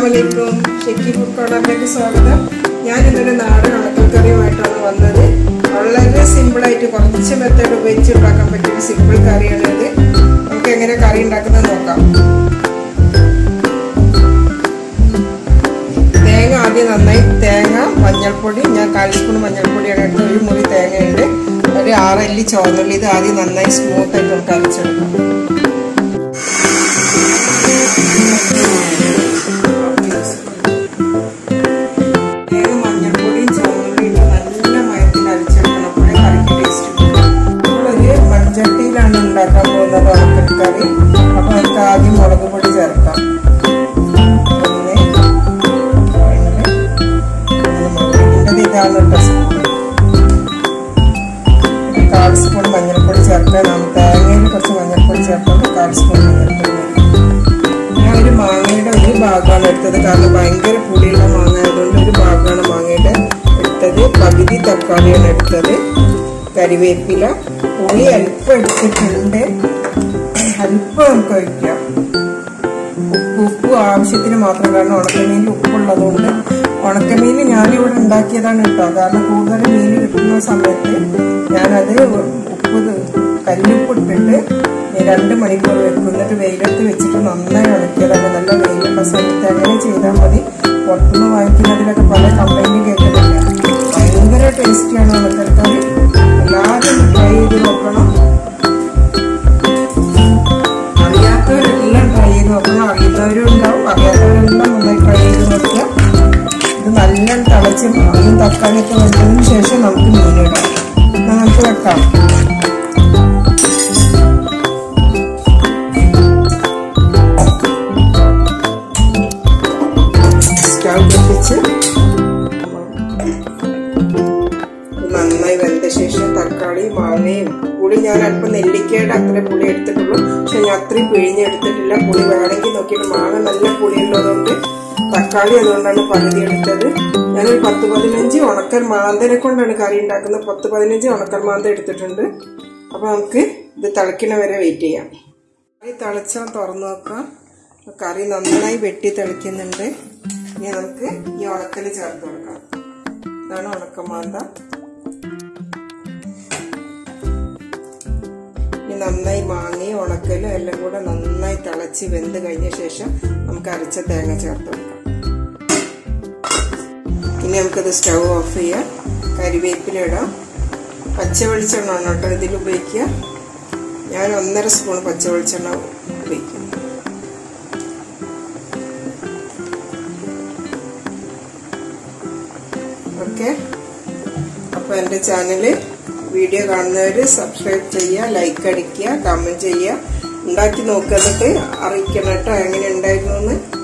അസ്സലാമലൈക്കും ഷെക്കി ഫുഡ് കോർണറിലേക്ക് സ്വാഗതം ഞാൻ ഇന്നൊരു നാടൻ ഉണക്കക്കറിയുമായിട്ടാണ് വന്നത് വളരെ സിമ്പിളായിട്ട് കുറച്ച് മെത്തേഡ് ഉപയോഗിച്ച് ഉണ്ടാക്കാൻ പറ്റിയ ഒരു സിമ്പിൾ കറിയാണിത് നമുക്ക് എങ്ങനെ കറി ഉണ്ടാക്കുന്നത് നോക്കാം തേങ്ങ ആദ്യം നന്നായി തേങ്ങ മഞ്ഞൾപ്പൊടി ഞാൻ കാൽ സ്പൂൺ മഞ്ഞൾപ്പൊടിയാണ് എടുത്തത് ഒരു മുറി തേങ്ങയുണ്ട് ഒരു ആറല്ലി ചുവന്നുള്ളി ഇത് ആദ്യം നന്നായി സ്മൂത്ത് ആയിട്ട് നമുക്ക് അരച്ചെടുക്കാം തേങ്ങ മഞ്ഞൾപ്പൊടിയും ചുവന്നുള്ളിയും നല്ല മയത്തിൽ അരച്ചെടുക്കണം അപ്പോഴേ കറിക്ക് ടേസ്റ്റ് നമ്മളൊരു മൺചട്ടിയിലാണ് ഉണ്ടാക്കാൻ പോകുന്നത് ഉണക്കക്കറി അപ്പോൾ നമുക്ക് ആദ്യം മുളക് പൊടി ചേർക്കാം ഒന്ന് ഇതിൻ്റെ ഇതാണ് കേട്ടോ സ്പൂൺ കാൽ സ്പൂൺ മഞ്ഞൾപ്പൊടി ചേർക്കാൻ നമുക്ക് തേങ്ങയിൽ കുറച്ച് മഞ്ഞൾപ്പൊടി ചേർക്കുമ്പോൾ കാൽ സ്പൂൺ മഞ്ഞൾപ്പൊടി ഞാൻ ഒരു മാങ്ങയുടെ ഒരു ഭാഗമാണ് എടുത്തത് കാരണം ഭയങ്കര പുളിയുള്ള മാങ്ങ ആയതുകൊണ്ട് ഒരു ഭാഗമാണ് മാങ്ങയുടെ എടുത്തത് പകുതി തക്കാളിയാണ് എടുത്തത് കരിവേപ്പില പുളി അല്പം എടുത്തിട്ടുണ്ട് അല്പം നമുക്ക് ഒഴിക്കാം ഉപ്പ് ഉപ്പ് ആവശ്യത്തിന് മാത്രം കാരണം ഉണക്കമീനിൽ ഉപ്പുള്ളതുകൊണ്ട് ഉണക്കമീൻ ഞാനിവിടെ ഉണ്ടാക്കിയതാണ് കേട്ടോ കാരണം കൂടുതൽ മീൻ കിട്ടുന്ന സമയത്ത് ഞാനത് ഉപ്പ് കല്ലുപ്പ് ഇട്ടിട്ട് രണ്ട് മണിക്കൂർ വെക്കും എന്നിട്ട് വെയിലത്ത് വെച്ചിട്ട് നന്നായി ഉണക്കിയതാണ് നല്ല വെയിലുള്ള സമയത്ത് അങ്ങനെ ചെയ്താൽ മതി പുറത്തുനിന്ന് വാങ്ങിക്കുന്നതിലൊക്കെ പല കംപ്ലൈൻറ്റും കേൾക്കുന്നില്ല ഭയങ്കര ടേസ്റ്റിയാണ് ഉണക്കൽക്കറി എല്ലാവരും ട്രൈ ചെയ്ത് നോക്കണം അറിയാത്തവരെല്ലാം ട്രൈ ചെയ്ത് നോക്കണം അറിയുന്നവരും ഉണ്ടാവും അറിയാത്തവരെല്ലാം നന്നായി ട്രൈ ചെയ്ത് നോക്കുക ഇത് നല്ല തിളച്ച് മാങ്ങയും തക്കാളിയൊക്കെ വെച്ചതിന് ശേഷം നമുക്ക് മീനിടാം എന്നാൽ നമുക്ക് വെക്കാം സ്റ്റൗ കത്തിച്ച് നന്നായി വെന്ത ശേഷം തക്കാളി മാങ്ങയും പുളി ഞാൻ അല്പം നെല്ലിക്കയുടെ അത്ര പുളി എടുത്തിട്ടുള്ളൂ പക്ഷെ ഞാൻ അത്രയും പിഴിഞ്ഞെടുത്തിട്ടില്ല പുളി വേണമെങ്കിൽ നോക്കിയിട്ട് മാങ്ങ നല്ല പുളിയുള്ളതുകൊണ്ട് തക്കാളി അതുകൊണ്ടാണ് പകുതി എടുത്തത് ഞാനൊരു പത്ത് പതിനഞ്ച് ഉണക്കൽ മാന്തനെ കൊണ്ടാണ് കറി ഉണ്ടാക്കുന്നത് പത്ത് പതിനഞ്ച് ഉണക്കൽ മാന്ത എടുത്തിട്ടുണ്ട് അപ്പൊ നമുക്ക് ഇത് തിളക്കണ വരെ വെയിറ്റ് ചെയ്യാം കറി തിളച്ചാൽ തുറന്നു നോക്കാം കറി നന്നായി വെട്ടി തിളയ്ക്കുന്നുണ്ട് ഇനി നമുക്ക് ഈ ഉണക്കൽ ചേർത്ത് കൊടുക്കാം ഇതാണ് ഉണക്കമാന്ത ഇനി നന്നായി മാങ്ങയും ഉണക്കലും എല്ലാം കൂടെ നന്നായി തിളച്ച് വെന്ത് കഴിഞ്ഞ ശേഷം നമുക്ക് അരച്ച തേങ്ങ ചേർത്ത് കൊടുക്കാം ഇനി നമുക്കത് സ്റ്റൗ ഓഫ് ചെയ്യാം കരിവേപ്പില ഇടാം പച്ച വെളിച്ചെണ്ണ ആണ് കേട്ടോ ഇതിൽ ഉപയോഗിക്കുക ഞാൻ ഒന്നര സ്പൂൺ പച്ച വെളിച്ചെണ്ണ ഉപയോഗിക്കും ഓക്കെ അപ്പോൾ എൻ്റെ ചാനൽ വീഡിയോ കാണുന്നവർ സബ്സ്ക്രൈബ് ചെയ്യുക ലൈക്ക് അടിക്കുക കമൻറ്റ് ചെയ്യുക ഉണ്ടാക്കി നോക്കുക എന്നിട്ട് അറിയിക്കണം കേട്ടോ എങ്ങനെ ഉണ്ടായിരുന്നു എന്ന്